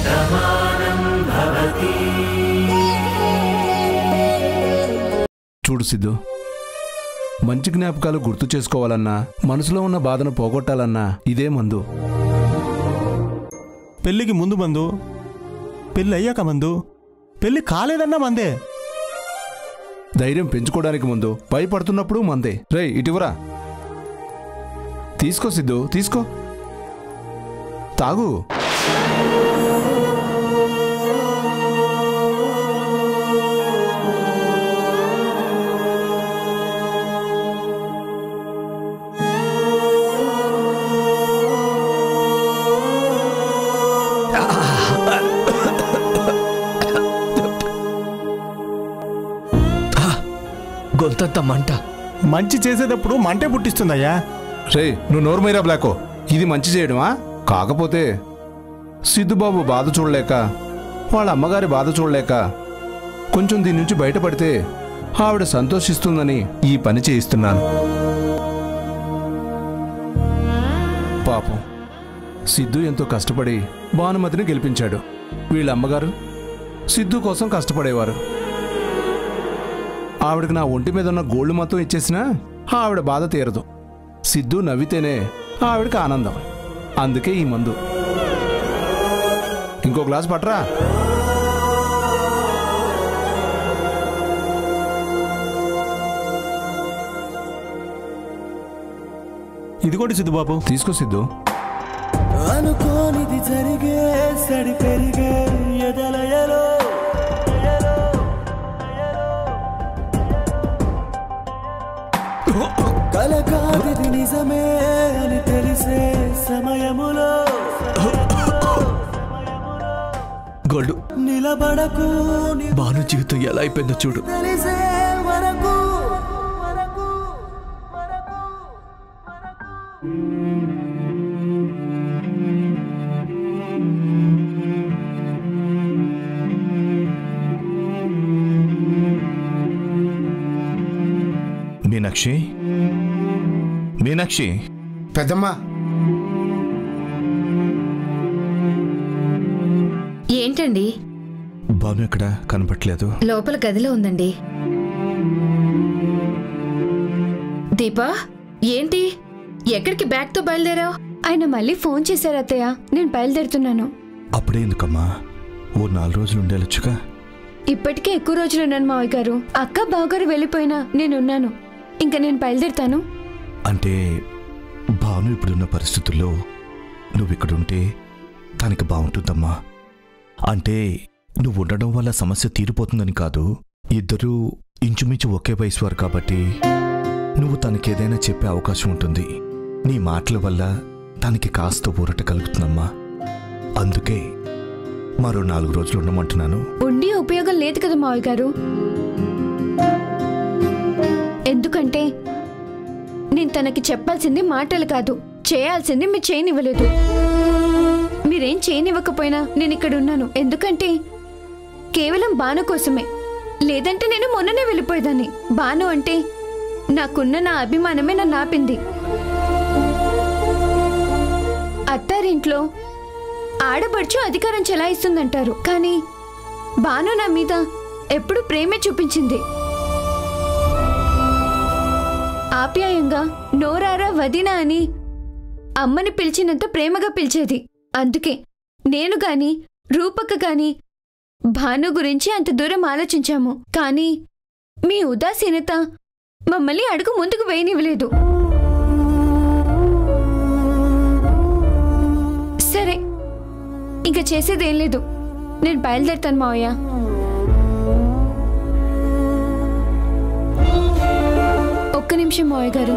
చూడు సిద్ధు మంచి జ్ఞాపకాలు గుర్తు చేసుకోవాలన్నా మనసులో ఉన్న బాధను పోగొట్టాలన్నా ఇదే మందు పెళ్ళికి ముందు మందు పెళ్ళి అయ్యాక మందు పెళ్ళి కాలేదన్నా మందే ధైర్యం పెంచుకోవడానికి ముందు భయపడుతున్నప్పుడు మందే రే ఇటువరా తీసుకో సిద్ధు తీసుకో తాగు గొంతంత మంట మంచి చేసేటప్పుడు మంటే పుట్టిస్తుందయ్యా రే నువ్వు నోరుమైరా బ్లాకో ఇది మంచి చేయడమా కాకపోతే సిద్ధుబాబు బాధ చూడలేక వాళ్ళ అమ్మగారి బాధ చూడలేక కొంచెం దీని నుంచి బయటపడితే ఆవిడ సంతోషిస్తుందని ఈ పని చేయిస్తున్నాను పాపం సిద్ధు ఎంతో కష్టపడి భానుమతిని గెలిపించాడు వీళ్ళ అమ్మగారు సిద్ధు కోసం కష్టపడేవారు ఆవిడకి నా ఒంటి మీద ఉన్న గోల్డ్ మొత్తం ఇచ్చేసినా ఆవిడ బాధ తీరదు సిద్ధు నవ్వితేనే ఆవిడకి ఆనందం అందుకే ఈ మందు ఇంకో గ్లాస్ పట్రా ఇదిగోటి సిద్ధుబాబు తీసుకో సిద్ధు అనుకోనిది జరిగే సడి పెరిగే ఎదలయలో కల కాదిది నిజమే అని తెలిసే సమయములో గోల్డ్ నిలబడకు ని- భాను జీవితం ఎలా అయిపోయిందో చూడు తెలిసే వరకు వరకు మీనాక్షి మీనాక్షి పెద్దమ్మా ఏంటండి భాను ఎక్కడ కనపట్లేదు లోపల గదిలో ఉందండి దీపా ఏంటి ఎక్కడికి బ్యాగ్తో బయలుదేరావు ఆయన మళ్ళీ ఫోన్ చేశారు అత్తయ్య నేను బయలుదేరుతున్నాను అప్పుడే ఎందుకమ్మా ఓ నాలుగు రోజులు ఉండేలొచ్చుగా ఇప్పటికే ఎక్కువ రోజులు ఉన్నాను మావయ్య గారు అక్క బావగారు వెళ్ళిపోయినా నేనున్నాను ఇంకా నేను బయలుదేరుతాను అంటే భాను ఇప్పుడున్న పరిస్థితుల్లో నువ్వు ఇక్కడుంటే తనకి బాగుంటుందమ్మా అంటే నువ్వు ఉండడం వల్ల సమస్య తీరిపోతుందని కాదు ఇద్దరూ ఇంచుమించు ఒకే వయసు వారు కాబట్టి నువ్వు తనకేదైనా చెప్పే అవకాశం ఉంటుంది నీ మాటల వల్ల తనకి కాస్త ఊరట కలుగుతుందమ్మా అందుకే మరో నాలుగు రోజులు ఉండమంటున్నాను ఉండి ఉపయోగం లేదు కదా మావయ్య గారు ఎందుకంటే నేను తనకి చెప్పాల్సింది మాటలు కాదు చేయాల్సింది మీరు చేయనివ్వలేదు మీరేం చేయనివ్వకపోయినా నేను ఇక్కడ ఉన్నాను ఎందుకంటే కేవలం బాను కోసమే లేదంటే నేను మొన్ననే వెళ్ళిపోయేదాన్ని బాను అంటే నాకున్న నా అభిమానమే నన్ను ఆపింది అత్తారింట్లో ఆడబడుచు అధికారం చెలాయిస్తుందంటారు కానీ బాను నా మీద ఎప్పుడు ప్రేమే చూపించింది ఆప్యాయంగా నోరారా వదినా అని అమ్మని పిలిచినంత ప్రేమగా పిలిచేది అందుకే నేను గాని రూపక్క గాని భాను గురించి అంత దూరం ఆలోచించాము కానీ మీ ఉదాసీనత మమ్మల్ని అడుగు ముందుకు వేయనివ్వలేదు సరే ఇంకా చేసేదేం లేదు నేను బయలుదేరుతాను మావయ్య ఒక్క నిమిషం మావయ్య గారు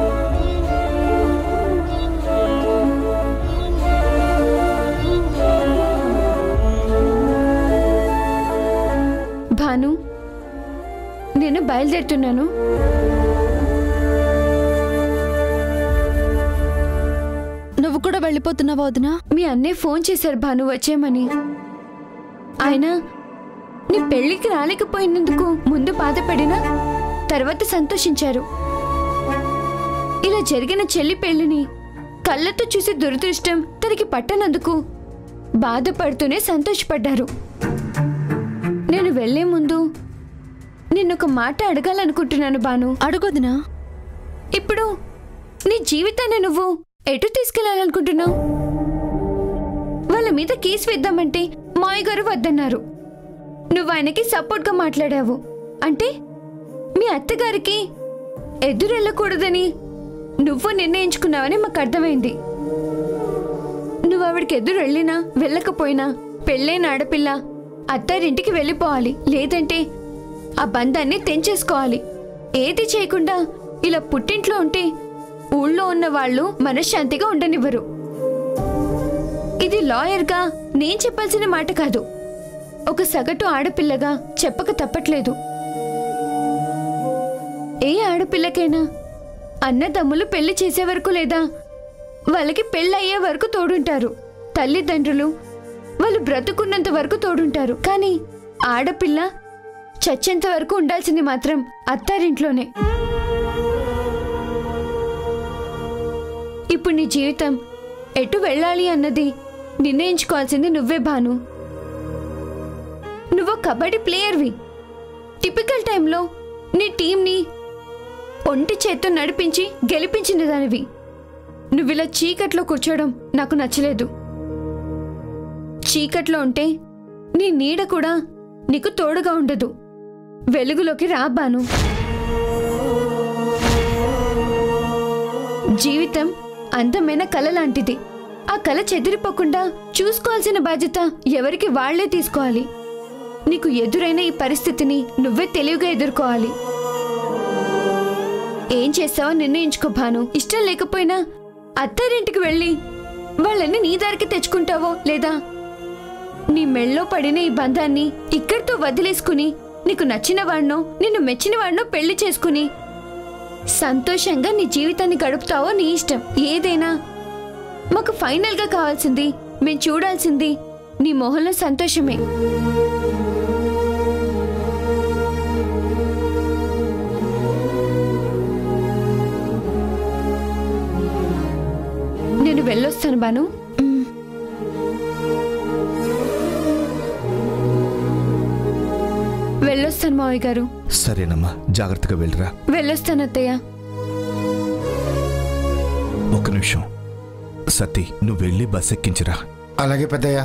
భాను నేను బయలుదేరుతున్నాను నువ్వు కూడా వెళ్ళిపోతున్నావా వదినా మీ అన్నయ్య ఫోన్ చేశారు భాను వచ్చేయమని ఆయన నీ పెళ్లికి రాలేకపోయినందుకు ముందు బాధపడినా తర్వాత సంతోషించారు ఇలా జరిగిన చెల్లి పెళ్లిని కళ్ళతో చూసి దురదృష్టం తనకి పట్టనందుకు బాధపడుతూనే సంతోషపడ్డారు నేను వెళ్లే ముందు నిన్నొక మాట అడగాలనుకుంటున్నాను బాను అడుగొదినా ఇప్పుడు నీ జీవితాన్ని నువ్వు ఎటు తీసుకెళ్లాలనుకుంటున్నావు వాళ్ళ మీద కేసు వేద్దామంటే మాయ గారు వద్దన్నారు నువ్వు ఆయనకి సపోర్ట్గా మాట్లాడావు అంటే మీ అత్తగారికి ఎదురెళ్ళకూడదని నువ్వు నిర్ణయించుకున్నావని మాకు అర్థమైంది నువ్వు ఆవిడకి ఎదురు వెళ్ళినా వెళ్ళకపోయినా పెళ్ళైన ఆడపిల్ల అత్తారింటికి వెళ్ళిపోవాలి లేదంటే ఆ బంధాన్ని తెంచేసుకోవాలి ఏది చేయకుండా ఇలా పుట్టింట్లో ఉంటే ఊళ్ళో ఉన్న వాళ్ళు మనశ్శాంతిగా ఉండనివ్వరు ఇది లాయర్గా నేను చెప్పాల్సిన మాట కాదు ఒక సగటు ఆడపిల్లగా చెప్పక తప్పట్లేదు ఏ ఆడపిల్లకైనా అన్నదమ్ములు పెళ్లి చేసే వరకు లేదా వాళ్ళకి పెళ్ళయ్యే వరకు తోడుంటారు తల్లిదండ్రులు వాళ్ళు బ్రతుకున్నంత వరకు తోడుంటారు కానీ ఆడపిల్ల చచ్చేంత వరకు ఉండాల్సింది మాత్రం అత్తారింట్లోనే ఇప్పుడు నీ జీవితం ఎటు వెళ్ళాలి అన్నది నిర్ణయించుకోవాల్సింది నువ్వే భాను నువ్వు కబడ్డీ ప్లేయర్వి టిపికల్ టైంలో నీ టీంని ఒంటి చేత్తో నడిపించి గెలిపించిన దానివి నువ్విలా చీకట్లో కూర్చోవడం నాకు నచ్చలేదు చీకట్లో ఉంటే నీ నీడ కూడా నీకు తోడుగా ఉండదు వెలుగులోకి రాబాను జీవితం అందమైన కళ లాంటిది ఆ కళ చెదిరిపోకుండా చూసుకోవాల్సిన బాధ్యత ఎవరికి వాళ్లే తీసుకోవాలి నీకు ఎదురైన ఈ పరిస్థితిని నువ్వే తెలివిగా ఎదుర్కోవాలి ఏం చేస్తావో నిర్ణయించుకో భాను ఇష్టం లేకపోయినా అత్తారింటికి వెళ్ళి వాళ్ళని నీ దారికి తెచ్చుకుంటావో లేదా నీ మెళ్ళో పడిన ఈ బంధాన్ని ఇక్కడితో వదిలేసుకుని నీకు నచ్చిన వాడినో నిన్ను మెచ్చిన వాడినో పెళ్లి చేసుకుని సంతోషంగా నీ జీవితాన్ని గడుపుతావో నీ ఇష్టం ఏదైనా మాకు ఫైనల్గా కావాల్సింది మేం చూడాల్సింది నీ మొహంలో సంతోషమే నేను వెళ్ళొస్తాను బాను వెళ్ళొస్తాను మావయ్య గారు సరేనమ్మా జాగ్రత్తగా వెళ్ళరా వెళ్ళొస్తాను అత్తయ్య ఒక్క నిమిషం సతీ నువ్వు వెళ్ళి బస్ ఎక్కించిరా అలాగే పెద్దయ్య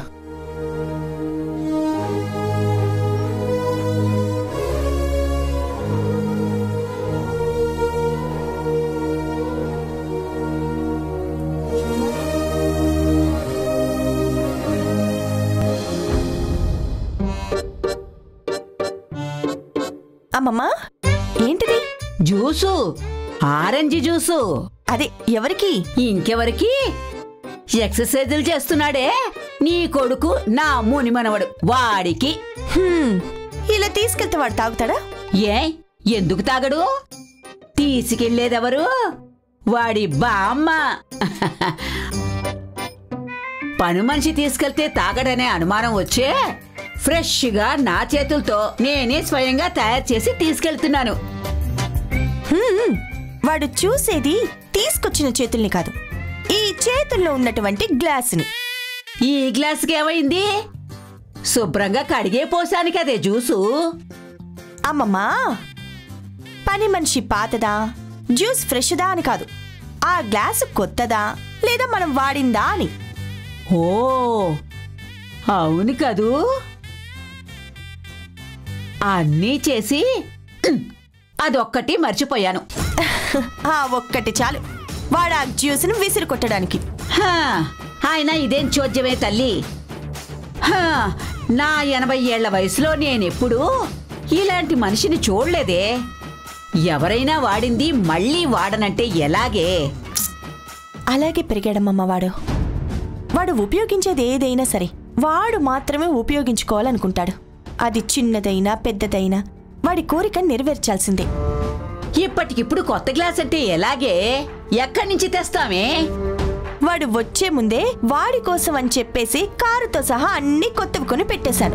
అమ్మమ్మా ఏంటిది జ్యూసు ఆరెంజ్ జ్యూసు అదే ఎవరికి ఇంకెవరికి ఎక్సర్సైజులు చేస్తున్నాడే నీ కొడుకు నా ముని మనవడు వాడికి హ్మ్, ఇలా తీసుకెళ్తే వాడు తాగుతాడా ఏ ఎందుకు తాగడు తీసుకెళ్లేదెవరు వాడి బామ్మ పని మనిషి తీసుకెళ్తే తాగడనే అనుమానం వచ్చే ఫ్రెష్గా నా చేతులతో నేనే స్వయంగా తయారు చేసి తీసుకెళ్తున్నాను హ్మ్, వాడు చూసేది తీసుకొచ్చిన చేతుల్ని కాదు ఈ చేతుల్లో ఉన్నటువంటి గ్లాసుని ఈ గ్లాస్కి ఏమైంది శుభ్రంగా కడిగే పోసాను కదే జ్యూసు అమ్మమ్మా పని మనిషి పాతదా జ్యూస్ ఫ్రెష్దా అని కాదు ఆ గ్లాసు కొత్తదా లేదా మనం వాడిందా అని ఓ అవును కదూ అన్నీ చేసి ఉమ్, అదొక్కటి మర్చిపోయాను ఆ ఒక్కటి చాలు వాడు ఆ జ్యూస్ను విసిరి కొట్టడానికి హా, ఆయన ఇదేం చోద్యమే తల్లి హా, నా ఎనభై ఏళ్ల వయసులో నేనెప్పుడూ ఇలాంటి మనిషిని చూడలేదే ఎవరైనా వాడింది మళ్ళీ వాడనంటే ఎలాగే అలాగే పెరిగాడమ్మమ్మ వాడు వాడు ఉపయోగించేది ఏదైనా సరే వాడు మాత్రమే ఉపయోగించుకోవాలనుకుంటాడు అది చిన్నదైనా పెద్దదైనా వాడి కోరిక నెరవేర్చాల్సిందే ఇప్పటికిప్పుడు కొత్త గ్లాస్ అంటే ఎలాగే ఎక్కడి నుంచి తెస్తామే వాడు వచ్చే ముందే వాడి కోసం అని చెప్పేసి కారుతో సహా అన్ని కొత్తవి కొని పెట్టేశాను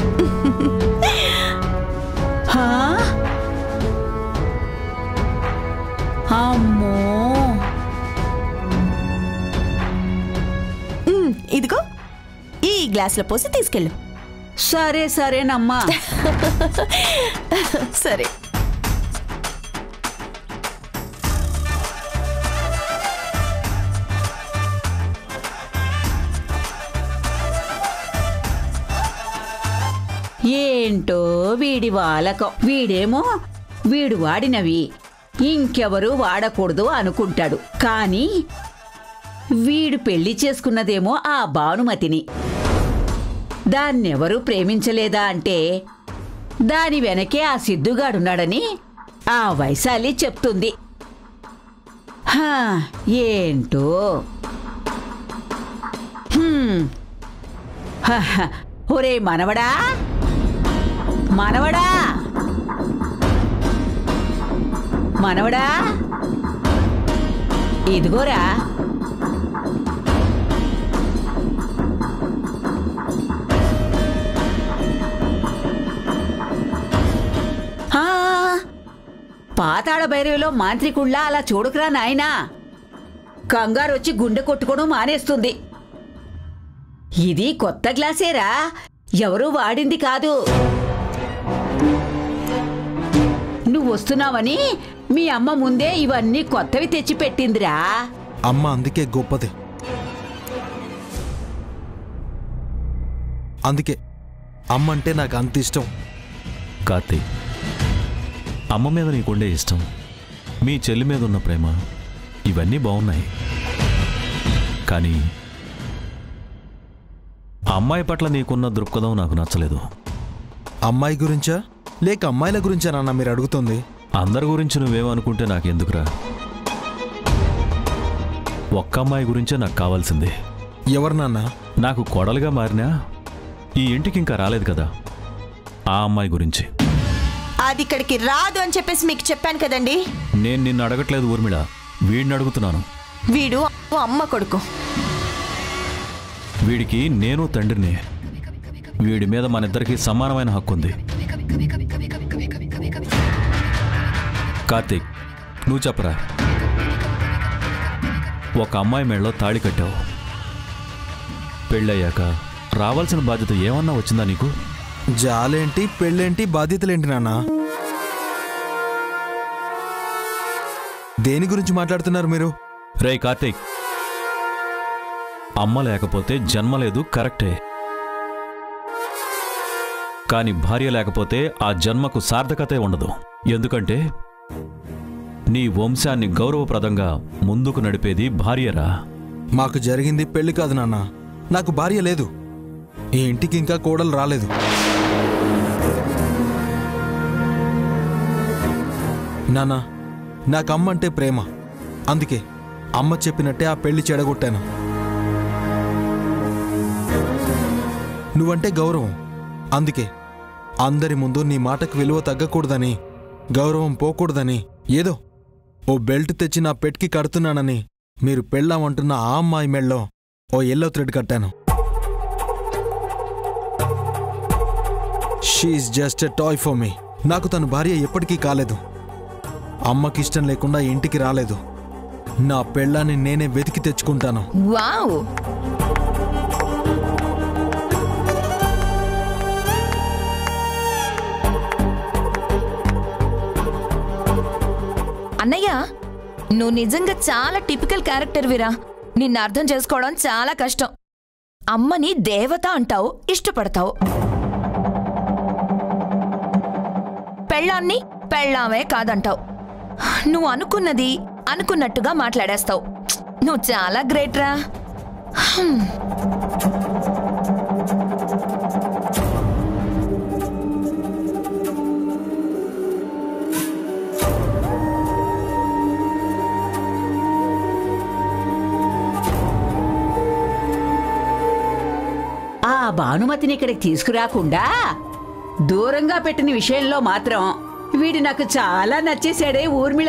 హా? అమ్మో ఉమ్, ఇదిగో ఈ గ్లాసులో పోసి తీసుకెళ్ళు సరే సరేనమ్మా సరే ఏంటో వీడి వాలకం వీడేమో వీడు వాడినవి ఇంకెవరు వాడకూడదు అనుకుంటాడు కానీ వీడు పెళ్లి చేసుకున్నదేమో ఆ భానుమతిని దాన్నెవరూ ప్రేమించలేదా అంటే దాని వెనకే ఆ సిద్ధుగాడున్నాడని ఆ వైశాలి చెప్తుంది హా, ఏంటో హ్మ్. హహ, ఒరే మనవడా మనవడా మనవడా ఇదిగోరా ఆ, పాతాళ భైరవిలో మాంత్రికుళ్ళ అలా చూడకురా నాయనా కంగారు వచ్చి గుండె కొట్టుకోవడం మానేస్తుంది ఇది కొత్త గ్లాసేరా ఎవరూ వాడింది కాదు నువ్వు వస్తున్నావని మీ అమ్మ ముందే ఇవన్నీ కొత్తవి తెచ్చి పెట్టిందిరా అమ్మ అందుకే గొప్పది అందుకే అమ్మ అంటే నాకు అంత ఇష్టం కార్తీక్ అమ్మ మీద నీకుండే ఇష్టం మీ చెల్లి మీద ఉన్న ప్రేమ ఇవన్నీ బాగున్నాయి కానీ అమ్మాయి పట్ల నీకున్న దృక్పథం నాకు నచ్చలేదు అమ్మాయి గురించా లేక అమ్మాయిల గురించా నాన్న మీరు అడుగుతుంది అందరి గురించి నువ్వేమనుకుంటే నాకెందుకురా ఒక్క అమ్మాయి గురించే నాకు కావాల్సింది ఎవరు నాన్న నాకు కొడలుగా మారినా ఈ ఇంటికి ఇంకా రాలేదు కదా ఆ అమ్మాయి గురించి అది ఇక్కడికి రాదు అని చెప్పేసి మీకు చెప్పాను కదండి నేను నిన్ను అడగట్లేదు ఊర్మిళ వీడిని అడుగుతున్నాను వీడు అమ్మ కొడుకు వీడికి నేను తండ్రిని వీడి మీద మన ఇద్దరికి సమానమైన హక్కు ఉంది కార్తీక్ నువ్వు చెప్పరా ఒక అమ్మాయి మెడలో తాళి కట్టావు పెళ్ళయ్యాక రావాల్సిన బాధ్యత ఏమన్నా వచ్చిందా నీకు జాలేంటి పెళ్ళేంటి బాధ్యతలేంటి నాన్న దేని గురించి మాట్లాడుతున్నారు మీరు రే కార్తీక్ అమ్మ లేకపోతే జన్మ లేదు కరెక్టే కాని భార్య లేకపోతే ఆ జన్మకు సార్థకతే ఉండదు ఎందుకంటే నీ వంశాన్ని గౌరవప్రదంగా ముందుకు నడిపేది భార్యరా మాకు జరిగింది పెళ్లి కాదు నాన్న నాకు భార్య లేదు ఈ ఇంటికి ఇంకా కోడలు రాలేదు నాన్న నాకు అమ్మ అంటే ప్రేమ అందుకే అమ్మ చెప్పినట్టే ఆ పెళ్లి చెడగొట్టాను నువ్వంటే గౌరవం అందుకే అందరి ముందు నీ మాటకు విలువ తగ్గకూడదని గౌరవం పోకూడదని ఏదో ఓ బెల్ట్ తెచ్చి నా పెట్కి కడుతున్నానని మీరు పెళ్ళామంటున్న ఆ అమ్మాయి మెళ్ళో ఓ ఎల్లో థ్రెడ్ కట్టాను she is just a toy for me నాకు తన భార్య ఎప్పటికీ కాలేదు అమ్మకిష్టం లేకుండా ఇంటికి రాలేదు నా పెళ్ళాన్ని నేనే వెతికి తెచ్చుకుంటాను వావ్ అన్నయ్య నువ్వు నిజంగా చాలా టిపికల్ క్యారెక్టర్ విరా నిన్ను అర్థం చేసుకోవడం చాలా కష్టం అమ్మని దేవత అంటావు ఇష్టపడతావు పెళ్ళాన్ని పెళ్ళామే కాదంటావు నువ్వు అనుకున్నది అనుకున్నట్టుగా మాట్లాడేస్తావు నువ్వు చాలా గ్రేట్ రా హ్మ్. ఆ భానుమతిని ఇక్కడికి తీసుకురాకుండా దూరంగా పెట్టిన విషయంలో మాత్రం వీడు నాకు చాలా నచ్చేశాడే ఊర్మిళ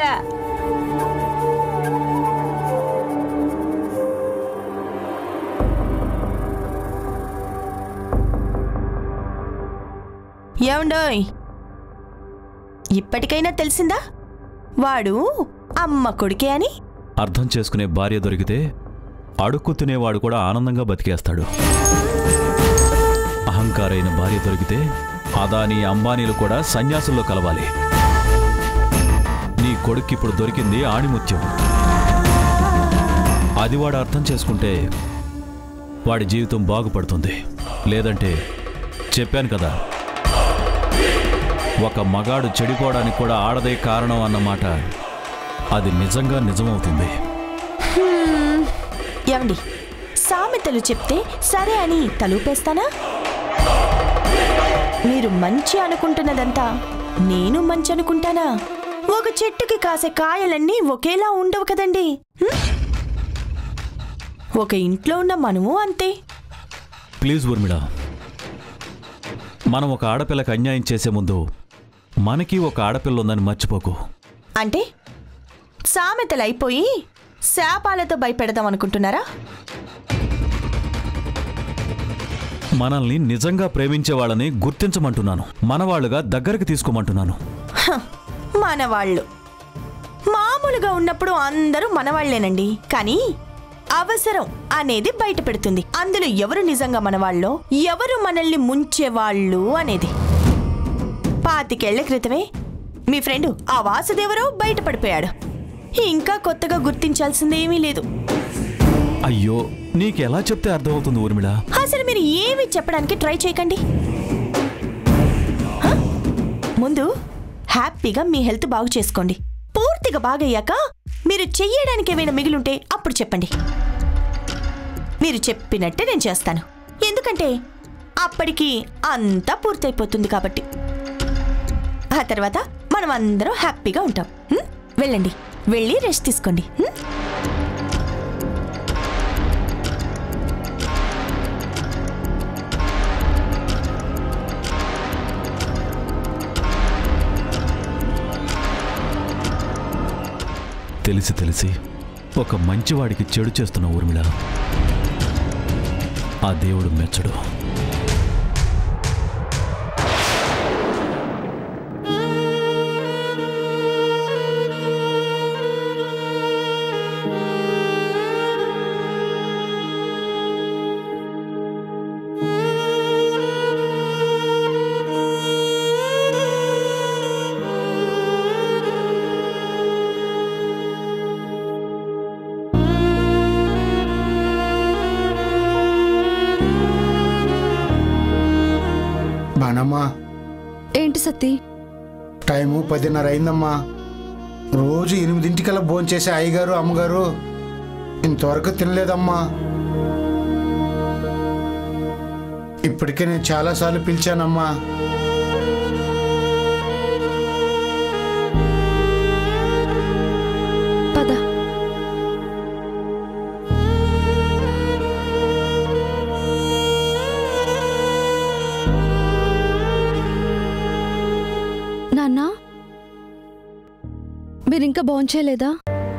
ఏమండోయ్ ఇప్పటికైనా తెలిసిందా వాడు అమ్మ కొడుకే అని అర్థం చేసుకునే భార్య దొరికితే అడుక్కు తినేవాడు కూడా ఆనందంగా బతికేస్తాడు అహంకారైన భార్య దొరికితే అదాని అంబానీలు కూడా సన్యాసుల్లో కలవాలి నీ కొడుక్కి ఇప్పుడు దొరికింది ఆణిముత్యం అది వాడు అర్థం చేసుకుంటే వాడి జీవితం బాగుపడుతుంది లేదంటే చెప్పాను కదా ఒక మగాడు చెడిపోవడానికి కూడా ఆడదే కారణం అన్నమాట అది నిజంగా నిజమవుతుంది హ్మ్. ఏమండి సామెతలు చెప్తే సరే అని తలూపేస్తానా మీరు మంచి అనుకుంటున్నదంతా నేను మంచి అనుకుంటానా ఒక చెట్టుకి కాసే కాయలన్నీ ఒకేలా ఉండవు కదండి హ్మ్? ఒక ఇంట్లో ఉన్న మనము అంతే ప్లీజ్ ఊర్మిళ మనం ఒక ఆడపిల్లకి అన్యాయం చేసే ముందు మనకి ఒక ఆడపిల్ల ఉందని మర్చిపోకు అంటే సామెతలు అయిపోయి శాపాలతో భయపెడదాం అనుకుంటున్నారా మనల్ని నిజంగా ప్రేమించే వాళ్ళని గుర్తించమంటున్నాను మనవాళ్ళుగా దగ్గరికి తీసుకోమంటున్నాను హ, మనవాళ్ళు మామూలుగా ఉన్నప్పుడు అందరూ మనవాళ్లేనండి కానీ అవసరం అనేది బయట పెడుతుంది అందులో ఎవరు నిజంగా మనవాళ్ళో ఎవరు మనల్ని ముంచేవాళ్ళు అనేది పాతికేళ్ల క్రితమే మీ ఫ్రెండ్ ఆ వాసుదేవరావు బయటపడిపోయాడు ఇంకా కొత్తగా గుర్తించాల్సిందేమీ లేదు అయ్యో నీకెలా చెప్తే అర్థమవుతుంది ఊర్మిళ అసలు మీరు ఏమి చెప్పడానికి ట్రై చేయకండి హ? ముందు హ్యాపీగా మీ హెల్త్ బాగు చేసుకోండి పూర్తిగా బాగయ్యాక మీరు చెయ్యడానికి ఏమైనా మిగిలుంటే అప్పుడు చెప్పండి మీరు చెప్పినట్టే నేను చేస్తాను ఎందుకంటే అప్పటికి అంతా పూర్తయిపోతుంది కాబట్టి ఆ తర్వాత మనం అందరం హ్యాపీగా ఉంటాం హ్మ్? వెళ్ళండి వెళ్ళి రెస్ట్ తీసుకోండి హ్మ్? తెలిసి తెలిసి ఒక మంచివాడికి చెడు చేస్తున్న ఊర్మిళ ఆ దేవుడు మెచ్చడు బానమ్మా ఏంటి సత్తి టైము పదిన్నర అయిందమ్మా రోజు ఎనిమిదింటికల్లా భోంచేసే అయ్యగారు అమ్మగారు ఇంతవరకు తినలేదమ్మా ఇప్పటికే నేను చాలాసార్లు పిలిచానమ్మా పద నాన్న మీరింకా భోంచేయలేదా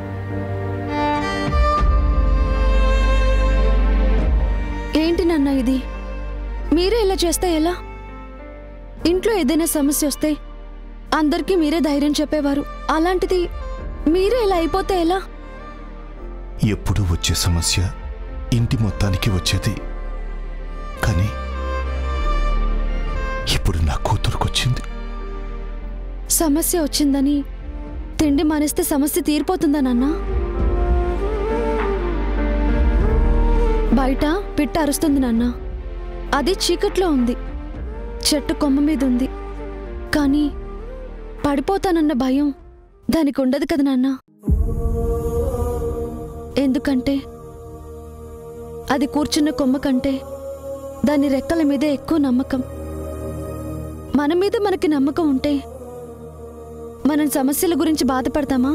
ఏంటి నాన్న ఇది మీరే ఇలా చేస్తే ఎలా ఇంట్లో ఏదైనా సమస్య వస్తే అందరికీ మీరే ధైర్యం చెప్పేవారు అలాంటిది మీరే ఇలా అయిపోతే ఎలా ఎప్పుడు వచ్చే సమస్య ఇంటి మొత్తానికి వచ్చేది కానీ ఇప్పుడు నా కూతురుకొచ్చింది సమస్య వచ్చిందని తిండి మానేస్తే సమస్య తీరిపోతుందా నాన్న బయట పిట్ట అరుస్తుంది నాన్న అది చీకట్లో ఉంది చెట్టు కొమ్మ మీద ఉంది కానీ పడిపోతానన్న భయం దానికి ఉండదు కదా నాన్న ఎందుకంటే అది కూర్చున్న కొమ్మ కంటే దాని రెక్కల మీదే ఎక్కువ నమ్మకం మన మీద మనకి నమ్మకం ఉంటే మనం సమస్యల గురించి బాధపడతామా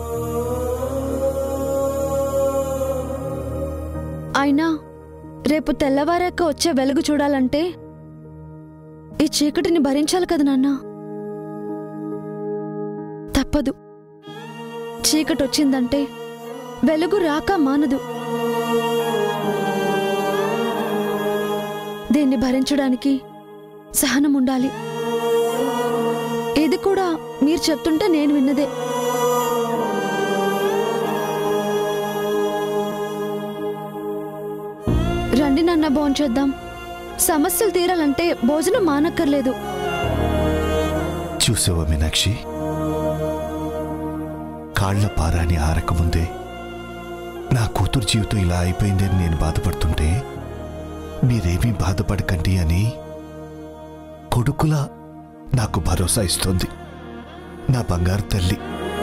అయినా రేపు తెల్లవారాక వచ్చే వెలుగు చూడాలంటే ఈ చీకటిని భరించాలి కదా నాన్న తప్పదు చీకటి వచ్చిందంటే వెలుగు రాక మానదు దీన్ని భరించడానికి సహనం ఉండాలి ఇది కూడా మీరు చెప్తుంటే నేను విన్నదే రండి నాన్న భోంచేద్దాం సమస్యలు తీరాలంటే భోజనం మానక్కర్లేదు చూసావా మీనాక్షి కాళ్ల పారాని ఆరకముందే నా కూతురు జీవితం ఇలా అయిపోయిందని నేను బాధపడుతుంటే మీరేమీ బాధపడకండి అని కొడుకులా నాకు భరోసా ఇస్తోంది నా బంగారు తల్లి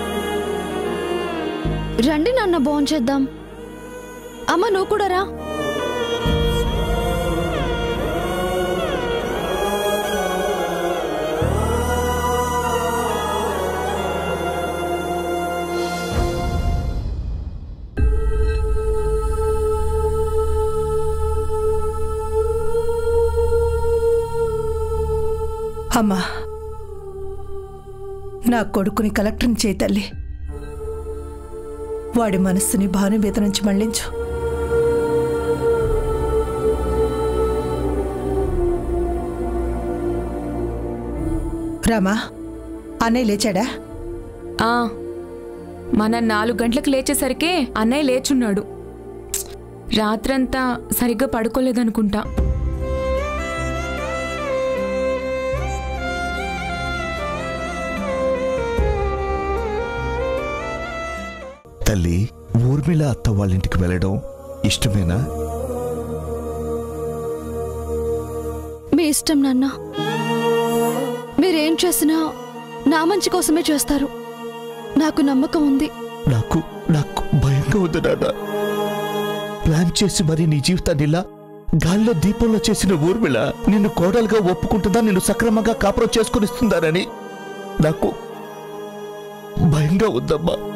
రండి నాన్న భోంచేద్దాం అమ్మ నువ్వు కూడా రా అమ్మా నా కొడుకుని కలెక్టర్ని చేయి తల్లి వాడి మనస్సుని భాను మీద నుంచి మళ్లించు రామా అన్నయ్య లేచాడా ఆ మన నాలుగు గంటలకు లేచేసరికి అన్నయ్య లేచున్నాడు రాత్రంతా సరిగ్గా పడుకోలేదనుకుంటా తల్లి ఊర్మిళ అత్త వాళ్ళింటికి వెళ్ళడం ఇష్టమేనా మీ ఇష్టం నాన్న మీరేం చేసినా నా మంచి కోసమే చేస్తారు నాకు నమ్మకం ఉంది నాకు నాకు భయంగా ఉంది నాన్న ప్లాన్ చేసి మరి నీ జీవితాన్ని ఇలా గాల్లో దీపంలో చేసిన ఊర్మిళ నిన్ను కోడలుగా ఒప్పుకుంటుందా నిన్ను సక్రమంగా కాపురం చేసుకునిస్తుందానని నాకు భయంగా ఉందమ్మా